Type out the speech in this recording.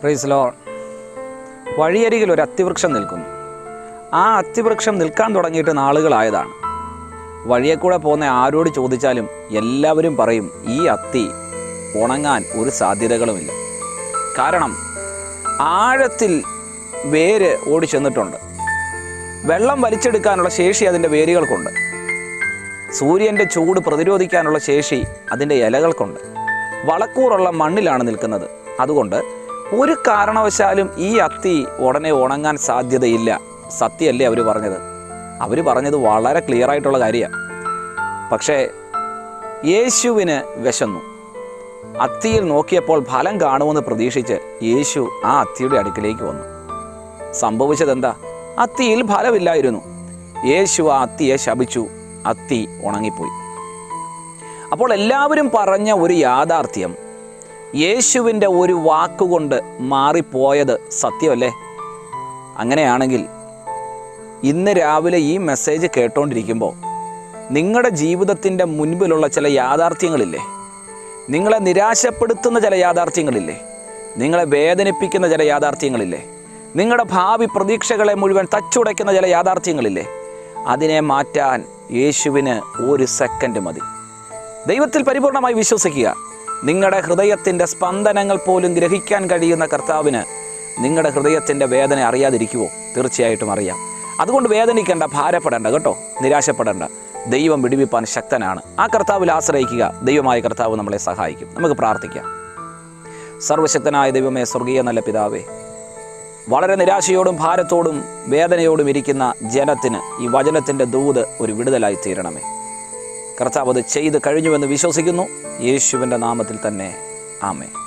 price law വഴിയരികിൽ ഒരു അത്തിവൃക്ഷം നിൽക്കുന്നു ആ അത്തിവൃക്ഷം നിൽക്കാൻ തുടങ്ങിയിട്ട് നാളുകളായതാണ് വഴിയെ കൂടെ പോകുന്ന ആരോട് ചോദിച്ചാലും എല്ലാവരും പറയും ഈ അത്തി ഉണങ്ങാൻ ഒരു സാധ്യതകളുമില്ല കാരണം ആഴത്തിൽ വേര് ഓടി ചെന്നിട്ടുണ്ട് വെള്ളം വലിച്ചെടുക്കാനുള്ള ശേഷി അതിൻ്റെ വേരുകൾക്കുണ്ട് സൂര്യൻ്റെ ചൂട് പ്രതിരോധിക്കാനുള്ള ശേഷി അതിൻ്റെ ഇലകൾക്കുണ്ട് വളക്കൂറുള്ള മണ്ണിലാണ് നിൽക്കുന്നത് അതുകൊണ്ട് ഒരു കാരണവശാലും ഈ അത്തി ഉടനെ ഉണങ്ങാൻ സാധ്യതയില്ല സത്യമല്ലേ അവർ പറഞ്ഞത് അവർ പറഞ്ഞത് വളരെ ക്ലിയർ ആയിട്ടുള്ള കാര്യമാണ് പക്ഷേ യേശുവിന് വിശന്നു അത്തിയിൽ നോക്കിയപ്പോൾ ഫലം കാണുമെന്ന് പ്രതീക്ഷിച്ച് യേശു ആ അത്തിയുടെ അടുക്കിലേക്ക് വന്നു സംഭവിച്ചതെന്താ അത്തിയിൽ ഫലമില്ലായിരുന്നു യേശു ആ അത്തിയെ ശപിച്ചു അത്തി ഉണങ്ങിപ്പോയി അപ്പോൾ എല്ലാവരും പറഞ്ഞ ഒരു യാഥാർത്ഥ്യം യേശുവിൻ്റെ ഒരു വാക്കുകൊണ്ട് മാറിപ്പോയത് സത്യമല്ലേ അങ്ങനെയാണെങ്കിൽ ഇന്ന് രാവിലെ ഈ മെസ്സേജ് കേട്ടോണ്ടിരിക്കുമ്പോൾ നിങ്ങളുടെ ജീവിതത്തിൻ്റെ മുൻപിലുള്ള ചില യാഥാർത്ഥ്യങ്ങളില്ലേ നിങ്ങളെ നിരാശപ്പെടുത്തുന്ന ചില യാഥാർത്ഥ്യങ്ങളില്ലേ നിങ്ങളെ വേദനിപ്പിക്കുന്ന ചില യാഥാർത്ഥ്യങ്ങളില്ലേ നിങ്ങളുടെ ഭാവി പ്രതീക്ഷകളെ മുഴുവൻ തച്ചുടയ്ക്കുന്ന ചില യാഥാർത്ഥ്യങ്ങളില്ലേ അതിനെ മാറ്റാൻ യേശുവിന് ഒരു സെക്കൻഡ് മതി ദൈവത്തിൽ പരിപൂർണമായി വിശ്വസിക്കുക നിങ്ങളുടെ ഹൃദയത്തിൻ്റെ സ്പന്ദനങ്ങൾ പോലും ഗ്രഹിക്കാൻ കഴിയുന്ന കർത്താവിന് നിങ്ങളുടെ ഹൃദയത്തിൻ്റെ വേദന അറിയാതിരിക്കുമോ തീർച്ചയായിട്ടും അറിയാം അതുകൊണ്ട് വേദനിക്കേണ്ട ഭാരപ്പെടേണ്ട കേട്ടോ നിരാശപ്പെടേണ്ട ദൈവം വിടുവിപ്പാൻ ശക്തനാണ് ആ കർത്താവിൽ ആശ്രയിക്കുക ദൈവമായ കർത്താവ് നമ്മളെ സഹായിക്കും നമുക്ക് പ്രാർത്ഥിക്കാം സർവശക്തനായ ദൈവമേ സ്വർഗീയ നല്ല പിതാവേ വളരെ നിരാശയോടും ഭാരത്തോടും വേദനയോടും ഇരിക്കുന്ന ജനത്തിന് ഈ വചനത്തിൻ്റെ ദൂത് ഒരു വിടുതലായി തീരണമേ കർത്താവ് അത് ചെയ്ത് കഴിഞ്ഞുവെന്ന് വിശ്വസിക്കുന്നു യേശുവിൻ്റെ നാമത്തിൽ തന്നെ ആമേ